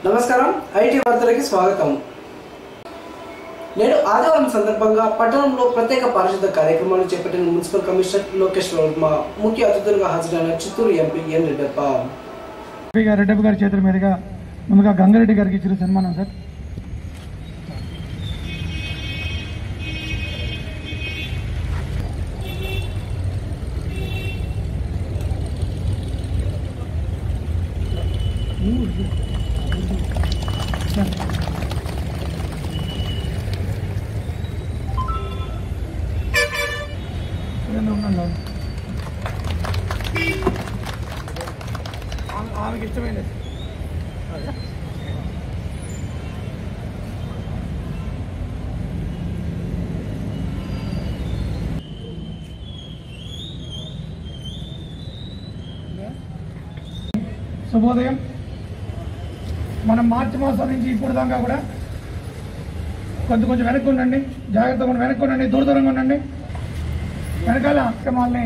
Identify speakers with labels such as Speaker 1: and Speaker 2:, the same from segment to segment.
Speaker 1: నమస్కారం ఐటీ వార్తలకి స్వాగతం నేడు ఆదివారం సందర్భంగా పట్టణంలో ప్రత్యేక పారిశుద్ధ కార్యక్రమాలు చేపట్టిన మున్సిపల్ కమిషనర్ లోకేష్ వర్మ ముఖ్య అతిథులుగా హాజరైన Chittoor MP N Reddappa
Speaker 2: MP గారు రెడ్డప్ప గారి చేతుల మీదుగా ముందుగా గంగారెడ్డి గారికి ఇచ్చిన సన్మానం సార్ ఆమెకి ఇష్టమైనది శుభోదయం మనం మార్చి మాసం నుంచి ఇప్పుడు దాకా కూడా కొంచెం కొంచెం వెనక్కి ఉండండి జాగ్రత్తగా ఉండండి, వెనక్కి ఉండండి దూర దూరంగా ఉండండి వెనకాల కార్యక్రమాల్ని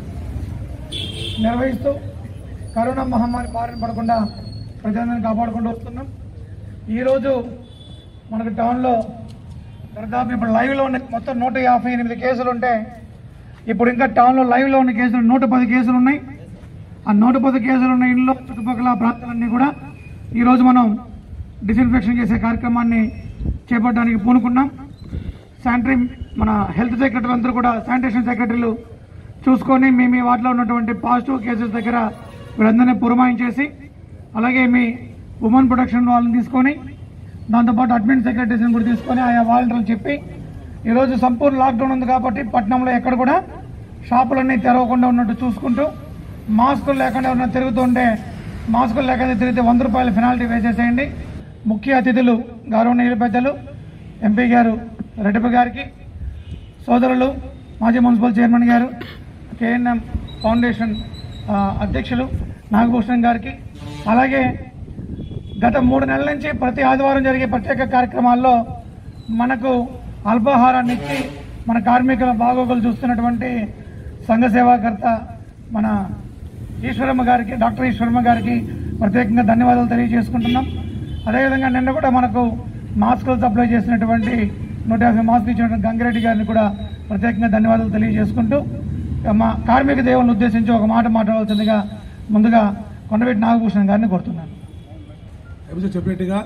Speaker 2: నిర్వహిస్తూ కరోనా మహమ్మారి బారిన పడకుండా ప్రజలందరినీ కాపాడుకుంటూ వస్తున్నాం ఈరోజు మనకు టౌన్లో దాదాపు ఇప్పుడు లైవ్లో ఉన్న మొత్తం నూట యాభై ఎనిమిది కేసులు ఉంటే ఇప్పుడు ఇంకా టౌన్లో లైవ్లో ఉన్న కేసులు నూట పది కేసులు ఉన్నాయి ఆ నూట పది కేసులు ఉన్న ఇంట్లో చుట్టుపక్కల ప్రాంతాలన్నీ కూడా ఈరోజు మనం డిస్ఇన్ఫెక్షన్ చేసే కార్యక్రమాన్ని చేపట్టడానికి పూనుకున్నాం శానిటరీ మన హెల్త్ సెక్రటరీ అందరూ కూడా శానిటేషన్ సెక్రటరీలు చూసుకొని మీ మీ వాటిలో ఉన్నటువంటి పాజిటివ్ కేసెస్ దగ్గర వీళ్ళందరినీ పురమాయించేసి అలాగే మీ ఉమెన్ ప్రొటెక్షన్ వాళ్ళని తీసుకొని దాంతోపాటు అడ్మిన్ సెక్రటరీస్ని కూడా తీసుకొని ఆయా వాలంటీర్లు చెప్పి ఈరోజు సంపూర్ణ లాక్డౌన్ ఉంది కాబట్టి పట్టణంలో ఎక్కడ కూడా షాపులన్నీ తెరవకుండా ఉన్నట్టు చూసుకుంటూ మాస్కులు లేకుండా ఉన్న తిరుగుతుంటే మాస్కులు లేకుండా తిరిగితే వంద రూపాయల పెనాల్టీ వేసేసేయండి ముఖ్య అతిథులు గౌరవనీయులు పెద్దలు ఎంపీ గారు రెడ్డిప గారికి సోదరులు మాజీ మున్సిపల్ చైర్మన్ గారు కేఎన్ఎం ఫౌండేషన్ ఆ, అధ్యక్షులు నాగభూషణ్ గారికి అలాగే గత మూడు నెలల నుంచి ప్రతి ఆదివారం జరిగే ప్రత్యేక కార్యక్రమాల్లో మనకు అల్పాహారాన్ని ఇచ్చి మన కార్మికుల బాగోగులు చూస్తున్నటువంటి సంఘ సేవాకర్త మన ఈశ్వరమ్మ గారికి డాక్టర్ ఈశ్వరమ్మ గారికి ప్రత్యేకంగా ధన్యవాదాలు తెలియజేసుకుంటున్నాం అదేవిధంగా నిన్న కూడా మనకు మాస్కులు సప్లై చేసినటువంటి నూట యాభై మాస్కులు ఇచ్చినటువంటి గంగిరెడ్డి గారిని కూడా ప్రత్యేకంగా ధన్యవాదాలు తెలియజేసుకుంటూ మా కార్మిక దేవులను ఉద్దేశించి ఒక మాట మాట్లాడవలసిందిగా ముందుగా కొండవీటి నాగభూషణ్ గారిని కోరుతున్నాను
Speaker 3: ఎంసీ చెప్పినట్టుగా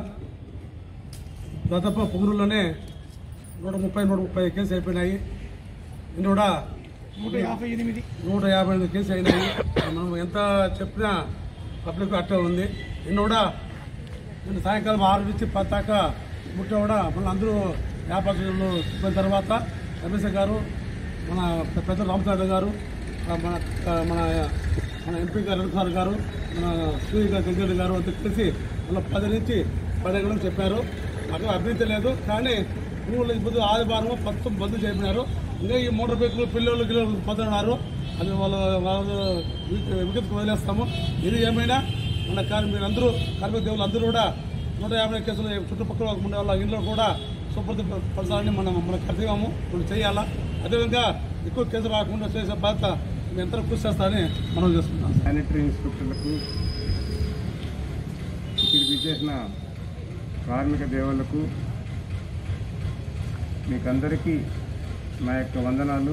Speaker 3: దాదాపు పొగురులోనే నూట ముప్పై నూట ముప్పై కేసులు అయిపోయినాయి నిన్న కూడా
Speaker 2: నూట యాభై ఎనిమిది
Speaker 3: నూట యాభై ఎనిమిది కేసులు అయినాయి మనం ఎంత చెప్పినా పబ్లిక్ అట్టే ఉంది నిన్న కూడా నిన్న సాయంకాలం ఆరు నుంచి పది దాకా ముట్ట కూడా మళ్ళీ అందరూ వ్యాపారులు చెప్పిన తర్వాత రమేష్ గారు మన పెద్ద రామచంద్ర గారు ఆ మన మన మన ఎంపీ గారు రఘునాథ్ గారు మన శ్రీ గారు గంగరెడ్డి గారు అంతా కలిసి మన పది నుంచి పదిహేను గంటలకు చెప్పారు మాకు అభ్యంతరం లేదు కానీ ఊళ్ళో ఇప్పుడు ఆదివారం మొత్తం బంద్ చేపినారు ఇంకా ఈ మోటార్ బైకులు పిల్లలు గిల్లలు పొందుతున్నారు అది వాళ్ళ వాళ్ళు వికెత్తుకు వదిలేస్తాము ఇది ఏమైనా మన కార్మి మీరందరూ కార్మిక దేవులు అందరూ కూడా నూట యాభై కేసులు చుట్టుపక్కల ఉండే వాళ్ళ ఇంట్లో కూడా సుప్రతి పరచాలని మనం మన కర్తవ్యము మనం చేయాలా అదేవిధంగా ఎక్కువ కేసులు రాకుండా చేసే బాధ్యత మేము ఎంత కృషి చేస్తామని మనం చేస్తున్నాం
Speaker 4: శానిటరీ ఇన్స్పెక్టర్లకు ఇక్కడికి ఇచ్చేసిన కార్మిక దేవుళ్లకు మీకందరికీ నా యొక్క వందనాలు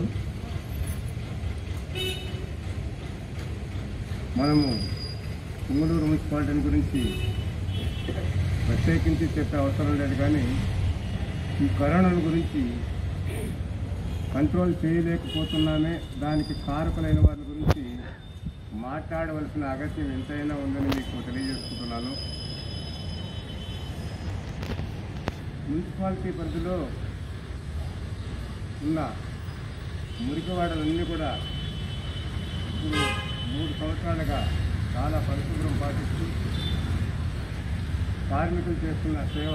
Speaker 4: మనము పుంగళూరు మున్సిపాలిటీ గురించి ప్రత్యేకించి చెప్పే అవసరం లేదు కానీ ఈ కరోనా గురించి కంట్రోల్ చేయలేకపోతున్నామే దానికి కారకులైన వారి గురించి మాట్లాడవలసిన అగత్యం ఎంతైనా ఉందని మీకు తెలియజేసుకుంటున్నాను మున్సిపాలిటీ పరిధిలో ఉన్న మురికివాడలన్నీ కూడా ఇప్పుడు మూడు సంవత్సరాలుగా చాలా పరిశుభ్రం పాటిస్తూ కార్మికులు చేస్తున్న సేవ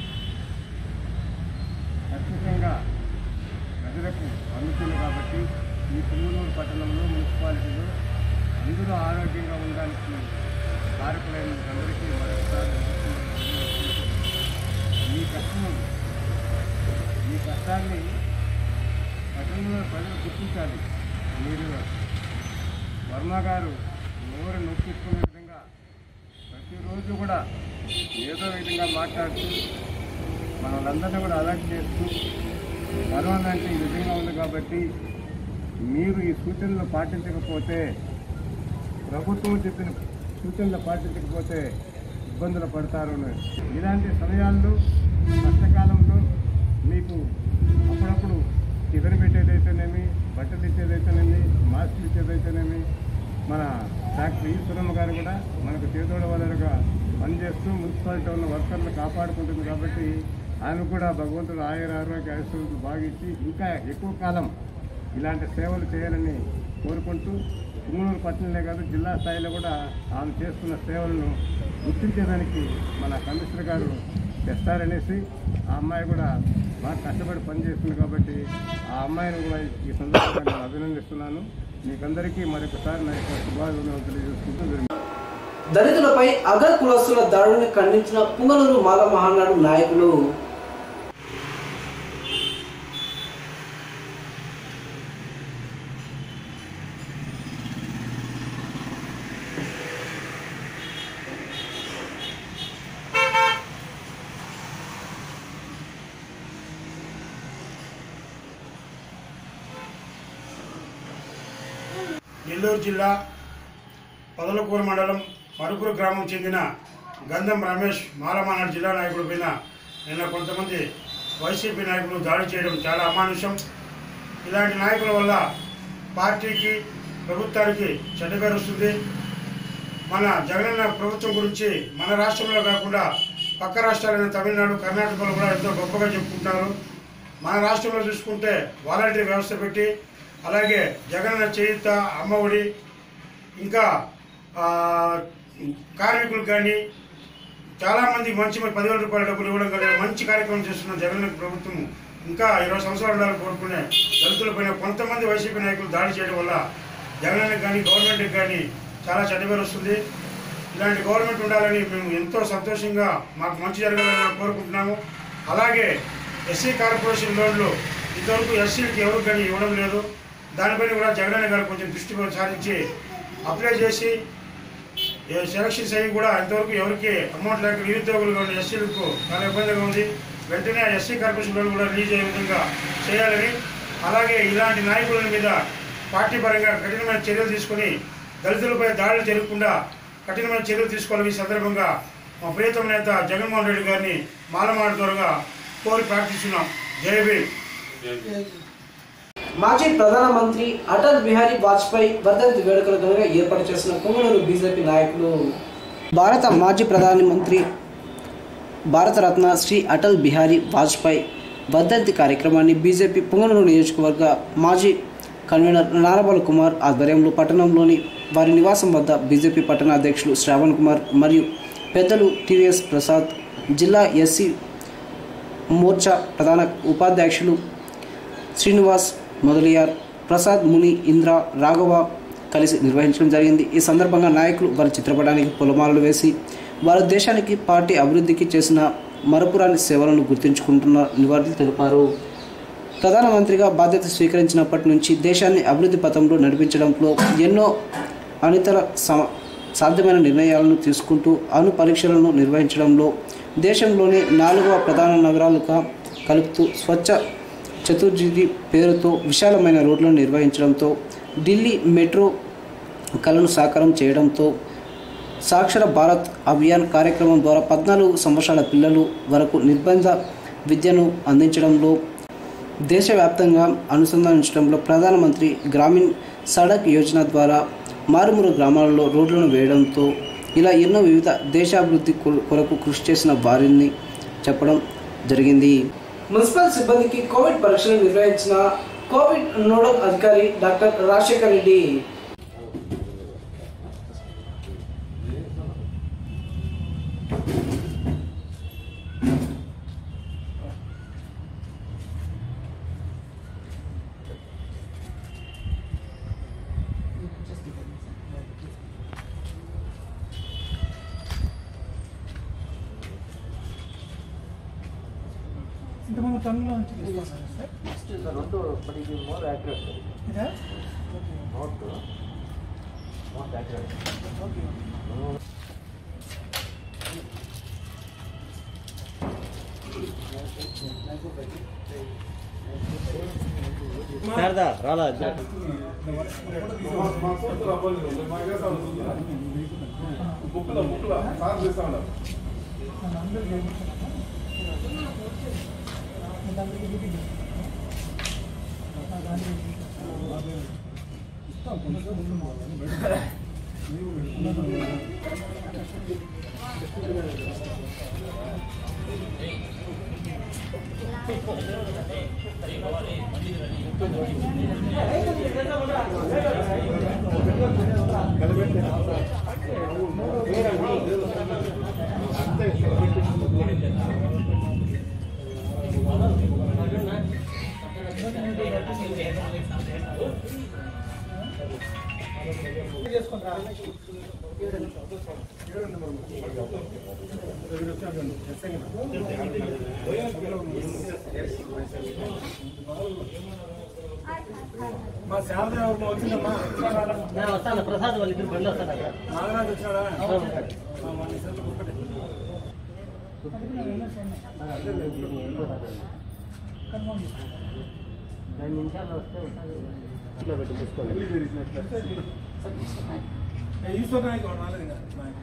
Speaker 4: ఖచ్చితంగా ప్రజలకు అందుతుంది కాబట్టి ఈ పుంగనూరు పట్టణంలో మున్సిపాలిటీలో అందరూ ఆరోగ్యంగా ఉండడానికి కారకులైన అందరికీ మరొకసారి మీ కష్టం మీ కష్టాన్ని పట్టణంలో ప్రజలు గుర్తించాలి మీరు వర్మ గారు నోరు నొప్పించుకునే విధంగా ప్రతి ప్రతిరోజు కూడా ఏదో విధంగా మాట్లాడుతూ మనలందరినీ కూడా అలర్ట్ చేస్తూ కరోనా అంటే ఈ విధంగా ఉంది కాబట్టి మీరు ఈ సూచనలు పాటించకపోతే ప్రభుత్వం చెప్పిన సూచనలు పాటించకపోతే ఇబ్బందులు పడతారు అని. ఇలాంటి సమయాల్లో కష్టకాలంలో మీకు అప్పుడప్పుడు టిఫిన్ పెట్టేదైతేనేమి బట్టలు ఇచ్చేదైతేనేమి మాస్కులు ఇచ్చేదైతేనేమి మన డాక్టర్ ఈశ్వరమ్మ గారు కూడా మనకు చేదోడ వలనగా పనిచేస్తూ మున్సిపాలిటీ ఉన్న వర్కర్లు కాపాడుకుంటుంది కాబట్టి ఆమె కూడా భగవంతుడు ఆయుర ఆరోగ్య ఐశ్వర్యాలు బాగిచ్చి ఇంకా ఎక్కువ కాలం ఇలాంటి సేవలు చేయాలని కోరుకుంటూ తుమ్మూరు పట్టణంలో కాదు జిల్లా స్థాయిలో కూడా ఆమె చేస్తున్న సేవలను గుర్తించేదానికి మన కమిషనర్ గారు తెస్తారనేసి ఆ అమ్మాయి కూడా బాగా కష్టపడి పనిచేస్తుంది కాబట్టి ఆ అమ్మాయిని కూడా ఈ సందర్భంగా నేను అభినందిస్తున్నాను మీకందరికీ మరొకసారి నా యొక్క శుభాభినందనలు తెలియజేసుకుంటూ విరమిస్తున్నాను.
Speaker 1: దళితులపై అగర్ కులస్తుల దాడుని ఖండించిన పుంగనూరు మాల మహానాడు నాయకులు
Speaker 5: నెల్లూరు జిల్లా పొదలకూరు మండలం మరుకూరు గ్రామం చెందిన గంధం రమేష్ మాలమానాడు జిల్లా నాయకుడి పైన నిన్న కొంతమంది వైసీపీ నాయకులు దాడి చేయడం చాలా అమానుషం ఇలాంటి నాయకుల వల్ల పార్టీకి ప్రభుత్వానికి చెడ్డ పేరు వస్తుంది మన జగనన్న ప్రభుత్వం గురించి మన రాష్ట్రంలో కాకుండా పక్క రాష్ట్రాలైన తమిళనాడు కర్ణాటకలో కూడా ఎంతో గొప్పగా చెప్పుకుంటారు మన రాష్ట్రంలో చూసుకుంటే వాలంటీర్ వ్యవస్థ పెట్టి అలాగే జగనన్న చేయుత అమ్మఒడి ఇంకా ఆ, కార్మికులకు కానీ చాలామంది మంచి మంచి పదివేల రూపాయల డబ్బులు ఇవ్వడం కానీ మంచి కార్యక్రమం చేస్తున్న జగన్ ప్రభుత్వం ఇంకా ఇరవై సంవత్సరాలు ఉండాలని కోరుకునే దళితులపైన కొంతమంది వైసీపీ నాయకులు దాడి చేయడం వల్ల జగన్కి కానీ గవర్నమెంట్కి కానీ చాలా చెడ్డ పేరు వస్తుంది ఇలాంటి గవర్నమెంట్ ఉండాలని మేము ఎంతో సంతోషంగా మాకు మంచి జరగాలని మేము కోరుకుంటున్నాము అలాగే ఎస్సీ కార్పొరేషన్ లోన్లు ఇంతవరకు ఎస్సీలకి ఎవరికి కానీ ఇవ్వడం లేదు దానిపైన కూడా జగనన్న గారు కొంచెం దృష్టి సారించి అప్లై చేసి ఏ సెలక్షన్స్ అయ్యి కూడా ఇంతవరకు ఎవరికి అమౌంట్ లేక నిరుద్యోగులు ఉన్న ఎస్సీలకు చాలా ఇబ్బందిగా ఉంది వెంటనే ఆ ఎస్సీ కార్పొరేషన్ లోన్ కూడా రిలీజ్ అయ్యే విధంగా చేయాలని అలాగే ఇలాంటి నాయకుల మీద పార్టీ పరంగా కఠినమైన చర్యలు తీసుకొని దళితులపై దాడులు జరగకుండా కఠినమైన చర్యలు తీసుకోవాలని ఈ సందర్భంగా మా ప్రియతమ నేత జగన్మోహన్ రెడ్డి గారిని మాలమాడు త్వరగా కోరి ప్రార్థిస్తున్నాం జై భీమ్
Speaker 1: మాజీ ప్రధానమంత్రి అటల్ బిహారీ వాజ్పేయి వర్ధంతి వేడుకలు ఘనంగా ఏర్పాటు చేసిన పుంగనూరు బీజేపీ నాయకులు భారత మాజీ ప్రధానమంత్రి భారతరత్న శ్రీ అటల్ బిహారీ వాజ్పేయి వర్ధంతి కార్యక్రమాన్ని బీజేపీ పుంగనూరు నియోజకవర్గ మాజీ కన్వీనర్ నారబల్ కుమార్ ఆధ్వర్యంలో పట్టణంలోని వారి నివాసం వద్ద బీజేపీ పట్టణ అధ్యక్షులు శ్రావణ్ కుమార్ మరియు పెద్దలు టీవీఎస్ ప్రసాద్ జిల్లా ఎస్సీ మోర్చా ప్రధాన ఉపాధ్యక్షులు శ్రీనివాస్ మొదలియార్ ప్రసాద్ ముని ఇంద్ర రాఘవ కలిసి నిర్వహించడం జరిగింది ఈ సందర్భంగా నాయకులు వారి చిత్రపటానికి పొలమాలలు వేసి వారి దేశానికి పార్టీ అభివృద్ధికి చేసిన మరపురాని సేవలను గుర్తుంచుకుంటున్న నివాళులు తెలిపారు ప్రధానమంత్రిగా బాధ్యత స్వీకరించినప్పటి నుంచి దేశాన్ని అభివృద్ధి పథంలో నడిపించడంలో ఎన్నో అనితర సమ సాధ్యమైన నిర్ణయాలను తీసుకుంటూ అణు పరీక్షలను నిర్వహించడంలో దేశంలోనే నాలుగవ ప్రధాన నగరాలుగా కలుపుతూ స్వచ్ఛ చతుర్జీవి పేరుతో విశాలమైన రోడ్లను నిర్వహించడంతో ఢిల్లీ మెట్రో కలను సాకారం చేయడంతో సాక్షర భారత్ అభియాన్ కార్యక్రమం ద్వారా పద్నాలుగు సంవత్సరాల పిల్లలు వరకు నిర్బంధ విద్యను అందించడంలో దేశవ్యాప్తంగా అనుసంధానించడంలో ప్రధానమంత్రి గ్రామీణ్ సడక్ యోజన ద్వారా మారుమూల గ్రామాలలో రోడ్లను వేయడంతో ఇలా ఎన్నో వివిధ దేశాభివృద్ధి కొ- కొరకు కృషి చేసిన వారిని చెప్పడం జరిగింది మున్సిపల్ సిబ్బందికి కోవిడ్ పరీక్షలు నిర్వహించిన కోవిడ్ నోడల్ అధికారి డాక్టర్ రాజశేఖర్ రెడ్డి
Speaker 2: ఇంతకుముందు టన్నులో నుంచి తీసుకున్నారు సార్ ఇదా ఓకే
Speaker 6: శారదా రాలా
Speaker 2: మా శారద ఎవరు వచ్చిందమ్మా
Speaker 6: వస్తాను ప్రసాద్ వాళ్ళు ఇద్దరు బండి వస్తాను అక్కడ
Speaker 2: నాగరాజు వచ్చాడా
Speaker 6: రెండు నిమిషాలు వస్తే ఇంట్లో పెట్టి తీసుకోండి
Speaker 2: ఈశ్వర్ నాయక్ ఎవరు రాలేదు ఇంకా నాయక్.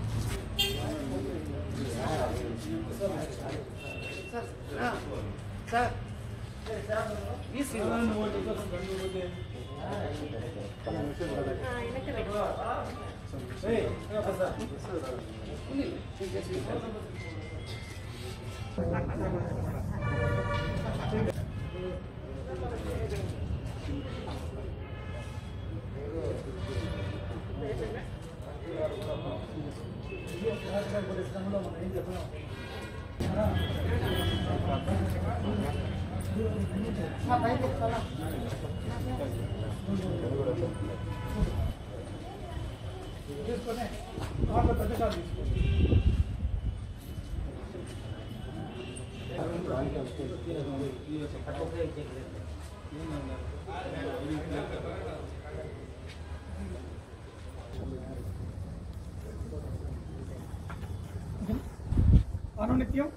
Speaker 2: అనునిత్యం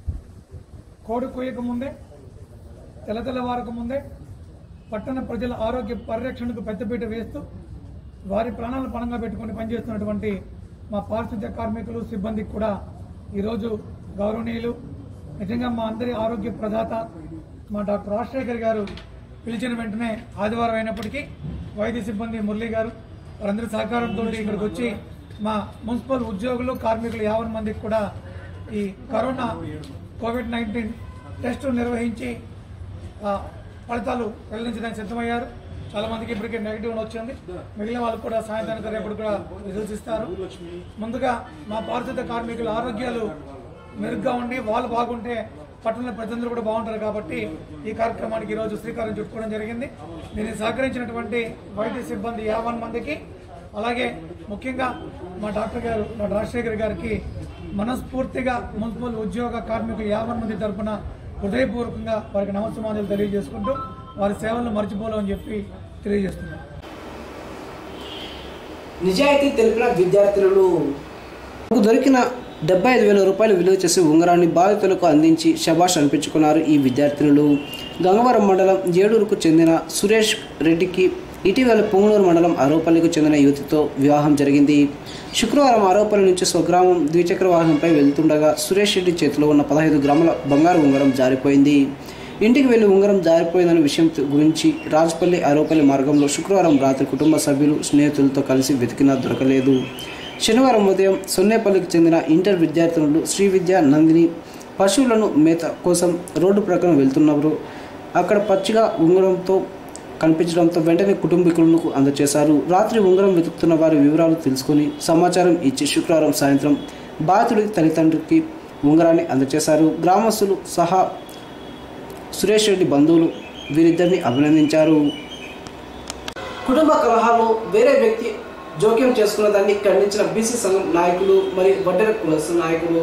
Speaker 2: కోడి కోయక ముందే తెల్ల తెల్లవారక ముందే పట్టణ ప్రజల ఆరోగ్య పరిరక్షణకు పెద్దపీట వేస్తూ వారి ప్రాణాలను పణంగా పెట్టుకొని పనిచేస్తున్నటువంటి మా పారిశుద్ధ్య కార్మికులు సిబ్బందికి కూడా ఈరోజు గౌరవనీయులు నిజంగా మా అందరి ఆరోగ్య ప్రదాత మా డాక్టర్ రాజశేఖర్ గారు పిలిచిన వెంటనే ఆదివారం అయినప్పటికీ వైద్య సిబ్బంది మురళీ గారు వారందరి సహకారంతో ఇక్కడికి వచ్చి మా మున్సిపల్ ఉద్యోగులు కార్మికులు యావన్ మందికి కూడా ఈ కరోనా కోవిడ్ నైన్టీన్ టెస్టులు నిర్వహించి ఆ, ఫలితాలు వెల్లడించడానికి సిద్ధమయ్యారు చాలా మందికి ఇప్పటికే నెగిటివ్ వచ్చింది మిగిలిన వాళ్ళకు కూడా సాయంత్రానికి రేపటి కూడా రిజల్ట్స్ ఇస్తారు ముందుగా మా పారిశుద్ధ కార్మికుల ఆరోగ్యాలు మెరుగ్గా ఉండి వాళ్ళు బాగుంటే పట్టణ ప్రజలందరూ కూడా బాగుంటారు కాబట్టి ఈ కార్యక్రమానికి ఈరోజు శ్రీకారం చుట్టుకోవడం జరిగింది దీన్ని సహకరించినటువంటి వైద్య సిబ్బంది యావన్ మందికి అలాగే ముఖ్యంగా మా డాక్టర్ గారు మా రాజశేఖర్ గారికి మనస్ఫూర్తిగా మున్సిపల్ ఉద్యోగ కార్మికులు యావన్ మంది తరపున హృదయపూర్వకంగా వారికి నమస్సమానాలు తెలియజేసుకుంటూ వారి సేవలను మర్చిపోలేమని చెప్పి తెలియజేస్తున్నాను
Speaker 1: నిజాయితీ తెలిపిన విద్యార్థులు తమకు దొరికిన డెబ్బై ఐదు వేల రూపాయలు విలువ చేసే ఉంగరాన్ని బాధితులకు అందించి శబాష్ అనిపించుకున్నారు ఈ విద్యార్థినులు గంగవరం మండలం ఏడూరుకు చెందిన సురేష్ రెడ్డికి ఇటీవల పొంగనూరు మండలం ఆరోపల్లికి చెందిన యువతితో వివాహం జరిగింది శుక్రవారం ఆరోపల్లి నుంచి స్వగ్రామం ద్విచక్ర వాహనంపై వెళ్తుండగా సురేష్ రెడ్డి చేతిలో ఉన్న పదహైదు గ్రాముల బంగారు ఉంగరం జారిపోయింది ఇంటికి వెళ్లి ఉంగరం జారిపోయిందన్న విషయం తె- గురించి రాజపల్లి ఆరోపల్లి మార్గంలో శుక్రవారం రాత్రి కుటుంబ సభ్యులు స్నేహితులతో కలిసి వెతికినా దొరకలేదు శనివారం ఉదయం సొన్నేపల్లికి చెందిన ఇంటర్ విద్యార్థినులు శ్రీ విద్య నందిని పశువులను మేత కోసం రోడ్డు ప్రక్కన వెళ్తున్నారు అక్కడ పచ్చిగా ఉంగరంతో కనిపించడంతో వెంటనే కుటుంబీకులకు అందజేశారు రాత్రి ఉంగరం వెతుకుతున్న వారి వివరాలు తెలుసుకొని సమాచారం ఇచ్చి శుక్రవారం సాయంత్రం బాధితుడి తల్లిదండ్రులకి ఉంగరాన్ని అందజేశారు గ్రామస్తులు సహా సురేష్ రెడ్డి బంధువులు వీరిద్దరిని అభినందించారు కుటుంబ కలహాలు వేరే వ్యక్తి జోక్యం చేసుకున్న దాన్ని ఖండించిన బీసీ సంఘం నాయకులు మరియు వడ్డెర కులస్తు నాయకులు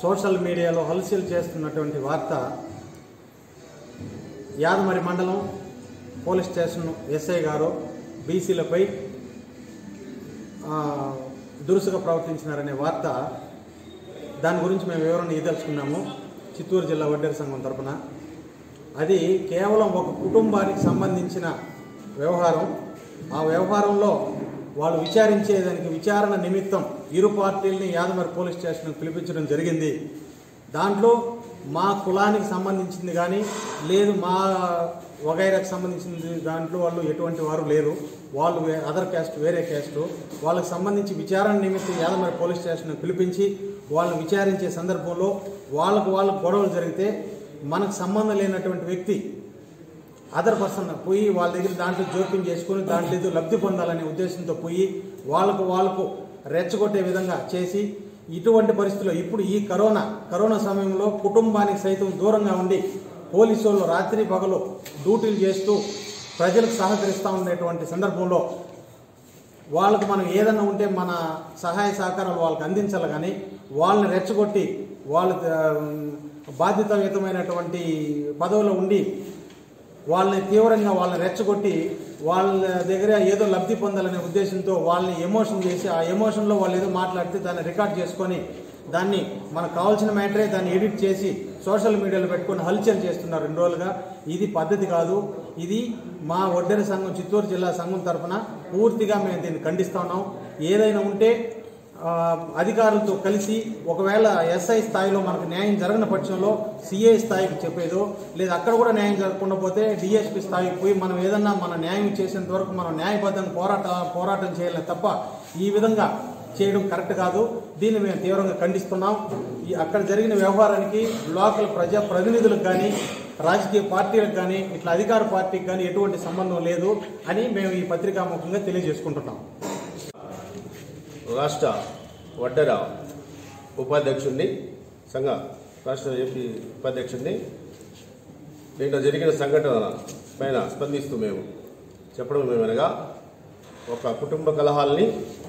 Speaker 7: సోషల్ మీడియాలో హల్చల్ చేస్తున్నటువంటి వార్త యాదమరి మండలం పోలీస్ స్టేషన్ ఎస్ఐ గారు బీసీలపై ఆ, దురుసుగా ప్రవర్తించినారనే వార్త దాని గురించి మేము వివరణ ఇదలుచుకున్నాము చిత్తూరు జిల్లా వడ్డేరు సంఘం తరపున అది కేవలం ఒక కుటుంబానికి సంబంధించిన వ్యవహారం ఆ వ్యవహారంలో వాళ్ళు విచారించేదానికి విచారణ నిమిత్తం ఇరు పార్టీలని యాదమరి పోలీస్ స్టేషన్కి పిలిపించడం జరిగింది దాంట్లో మా కులానికి సంబంధించింది కానీ లేదు మా వగైరాకి సంబంధించింది దాంట్లో వాళ్ళు ఎటువంటి వారు లేరు వాళ్ళు వే- అదర్ క్యాస్ట్ వేరే క్యాస్ట్ వాళ్ళకి సంబంధించి విచారణ నిమిత్తం యాదమరి పోలీస్ స్టేషన్ పిలిపించి వాళ్ళని విచారించే సందర్భంలో వాళ్ళకు వాళ్ళకు గొడవలు జరిగితే మనకు సంబంధం లేనటువంటి వ్యక్తి అదర్ పర్సన్ పోయి వాళ్ళ దగ్గర దాంట్లో జోక్యం చేసుకుని దాంట్లో ఏదో లబ్ధి పొందాలనే ఉద్దేశంతో పోయి వాళ్ళకు వాళ్ళకు రెచ్చగొట్టే విధంగా చేసి ఇటువంటి పరిస్థితుల్లో ఇప్పుడు ఈ కరోనా కరోనా సమయంలో కుటుంబానికి సైతం దూరంగా ఉండి పోలీసు వాళ్ళు రాత్రి పగలు డ్యూటీలు చేస్తూ ప్రజలకు సహకరిస్తూ ఉండేటువంటి సందర్భంలో వాళ్ళకు మనం ఏదన్నా ఉంటే మన సహాయ సహకారాలు వాళ్ళకి అందించాలి కానీ వాళ్ళని రెచ్చగొట్టి వాళ్ళ ఆ, బాధ్యతాయుతమైనటువంటి పదవిలో ఉండి వాళ్ళని తీవ్రంగా వాళ్ళని రెచ్చగొట్టి వాళ్ళ దగ్గర ఏదో లబ్ధి పొందాలనే ఉద్దేశంతో వాళ్ళని ఎమోషన్ చేసి ఆ ఎమోషన్లో వాళ్ళు ఏదో మాట్లాడితే దాన్ని రికార్డ్ చేసుకొని దాన్ని మనకు కావాల్సిన మ్యాటరే దాన్ని ఎడిట్ చేసి సోషల్ మీడియాలో పెట్టుకొని హల్చల్ చేస్తున్నారు రెండు రోజులుగా ఇది పద్ధతి కాదు ఇది మా ఒడ్డెర సంఘం చిత్తూరు జిల్లా సంఘం తరఫున పూర్తిగా మేము దీన్ని ఖండిస్తా ఉన్నాం ఏదైనా ఉంటే ఆ, అధికారులతో కలిసి ఒకవేళ ఎస్ఐ స్థాయిలో మనకు న్యాయం జరగని పక్షంలో సిఐ స్థాయికి చెప్పేదో లేదా అక్కడ కూడా న్యాయం జరగకుండా పోతే డిఎస్పి స్థాయికి పోయి మనం ఏదన్నా మన న్యాయం చేసేంత వరకు మనం న్యాయబద్ధంగా పోరాట పోరాటం చేయాలి తప్ప ఈ విధంగా చేయడం కరెక్ట్ కాదు దీన్ని మేము తీవ్రంగా ఖండిస్తున్నాం ఈ అక్కడ జరిగిన వ్యవహారానికి లోకల్ ప్రజా ప్రతినిధులకు కానీ రాజకీయ పార్టీలకు కానీ ఇట్లా అధికార పార్టీకి కానీ ఎటువంటి సంబంధం లేదు అని మేము ఈ పత్రికాముఖంగా తెలియజేసుకుంటున్నాం
Speaker 8: రాష్ట్ర వడ్డెర ఉపాధ్యక్షుడిని సంఘ రాష్ట్ర ఏపీ ఉపాధ్యక్షుడిని నిన్న జరిగిన సంఘటన పైన స్పందిస్తూ మేము చెప్పడం మేమనగా ఒక కుటుంబ కలహాల్ని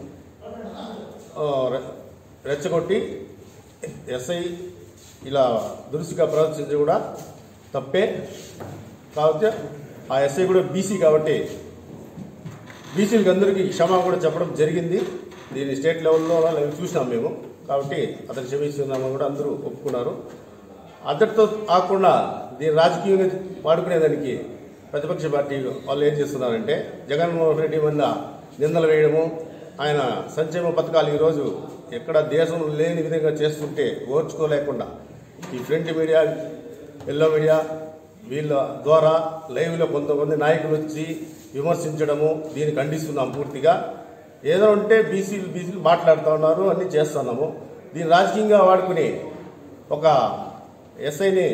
Speaker 8: ఆ, రె- రెచ్చగొట్టి ఎస్ఐ ఇలా దురుసుగా ప్రవర్తించడం కూడా తప్పే కాకపోతే ఆ ఎస్ఐ కూడా బీసీ కాబట్టి బీసీలకు అందరికీ క్షమా కూడా చెప్పడం జరిగింది దీన్ని స్టేట్ లెవెల్లో అవి చూసినాం మేము కాబట్టి అతను క్షమిస్తున్నామని కూడా అందరూ ఒప్పుకున్నారు అంతటితో కాకుండా దీన్ని రాజకీయంగా వాడుకునేదానికి ప్రతిపక్ష పార్టీ వాళ్ళు ఏం చేస్తున్నారంటే జగన్మోహన్ రెడ్డి మీద నిందలు వేయడము ఆయన సంక్షేమ పథకాలు ఈరోజు ఎక్కడ దేశం లేని విధంగా చేస్తుంటే ఓర్చుకోలేకుండా ఈ ఫ్రంట్ మీడియా ఎల్లో మీడియా వీళ్ళ ద్వారా లైవ్లో కొంతమంది నాయకులు వచ్చి విమర్శించడము దీన్ని ఖండిస్తున్నాం పూర్తిగా ఏదో ఉంటే బీసీలు బీసీలు మాట్లాడుతూ ఉన్నారు అన్ని చేస్తున్నాము దీన్ని రాజకీయంగా వాడుకుని ఒక ఎస్ఐని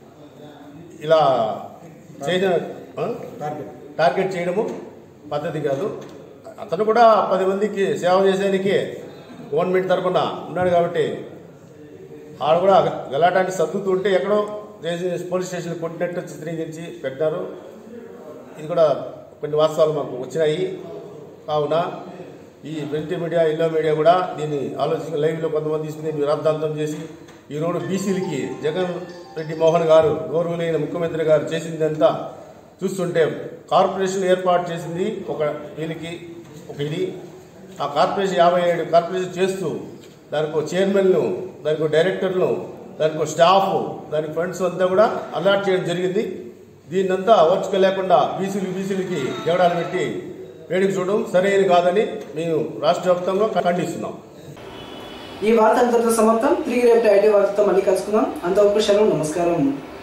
Speaker 8: ఇలా చేసిన ఆ? టార్గెట్ చేయడము పద్ధతి కాదు అతను కూడా పది మందికి సేవ చేసేందుకే గవర్నమెంట్ తరఫున ఉన్నాడు కాబట్టి ఆడ కూడా గలాటాన్ని సర్దుతుంటే ఎక్కడో చేసి పోలీస్ స్టేషన్ కొట్టినట్టు చిత్రీకరించి పెట్టారు ఇది కూడా కొన్ని వాస్తవాలు మాకు వచ్చినాయి కావున ఈ ప్రింట్ మీడియా ఇల్లో మీడియా కూడా దీన్ని ఆలోచించి లైవ్లో కొంతమంది తీసుకుని దీన్ని రాద్ధాంతం చేసి ఈరోజు బీసీలకి జగన్ రెడ్డి మోహన్ గారు గౌరవనీయ ముఖ్యమంత్రి గారు చేసిందంతా చూస్తుంటే కార్పొరేషన్ ఏర్పాటు చేసింది ఒక వీళ్ళకి ఒక ఇది ఆ కార్పొరేషన్ యాభై ఏడు కార్పొరేషన్ చేస్తూ దానికి ఒక చైర్మన్ను దానికి ఒక డైరెక్టర్ను దానికి ఒక స్టాఫ్ దానికి ఫండ్స్ అంతా కూడా అలాట్ చేయడం జరిగింది దీన్నంతా ఓర్చుకోలేకుండా బీసీలు బీసీలకి జగడాలు పెట్టి వేడికి చూడడం సరైనది కాదని మేము రాష్ట్ర వ్యాప్తంగా ఖండిస్తున్నాం
Speaker 1: ఈ వార్త అంతటితో సమాప్తం తిరిగి రేపు ఐటీ వార్తతో మళ్ళీ కలుసుకుందాం అంతవరకు సెలవు నమస్కారం